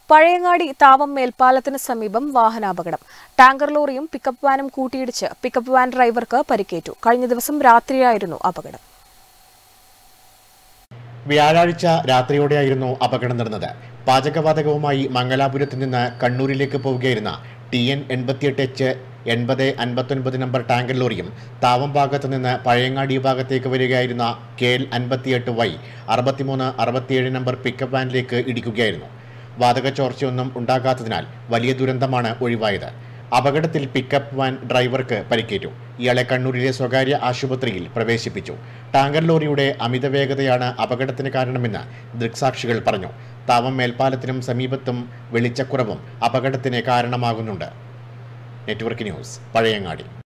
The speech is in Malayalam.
പഴയങ്ങാടി താവം മേൽപ്പാലത്തിന് സമീപം വാഹനാപകടം ടാങ്കർ ലോറിയും പിക്കപ്പ് വാനും കൂട്ടിയിടിച്ച് പിക്കപ്പ് വാൻ ഡ്രൈവർക്ക് പരിക്കേറ്റു കഴിഞ്ഞ ദിവസം രാത്രിയായിരുന്നു അപകടം വ്യാഴാഴ്ച രാത്രിയോടെയായിരുന്നു അപകടം നടന്നത് പാചകവാതകവുമായി മംഗലാപുരത്ത് നിന്ന് കണ്ണൂരിലേക്ക് പോവുകയായിരുന്ന ടി എൻ എൺപത്തിയെട്ട് എച്ച് എൺപത് അൻപത്തൊൻപത് നമ്പർ ടാങ്കർ ലോറിയും താവം ഭാഗത്ത് നിന്ന് പഴയങ്ങാടി ഭാഗത്തേക്ക് വരികയായിരുന്ന കെ എൽ അൻപത്തിയെട്ട് വൈ അറുപത്തിമൂന്ന് അറുപത്തിയേഴ് നമ്പർ പിക്കപ്പ് വാനിലേക്ക് ഇടിക്കുകയായിരുന്നു വാതക ചോർച്ചയൊന്നും ഉണ്ടാകാത്തതിനാൽ വലിയ ദുരന്തമാണ് ഒഴിവായത് അപകടത്തിൽ പിക്കപ്പ് വാൻ ഡ്രൈവർക്ക് പരിക്കേറ്റു ഇയാളെ കണ്ണൂരിലെ സ്വകാര്യ ആശുപത്രിയിൽ പ്രവേശിപ്പിച്ചു ടാങ്കർ ലോറിയുടെ അമിത വേഗതയാണ് അപകടത്തിന് കാരണമെന്ന് ദൃക്സാക്ഷികൾ പറഞ്ഞു താവം മേൽപ്പാലത്തിനും സമീപത്തും വെളിച്ചക്കുറവും അപകടത്തിന് കാരണമാകുന്നുണ്ട് നെറ്റ്വർക്ക് ന്യൂസ് പഴയങ്ങാടി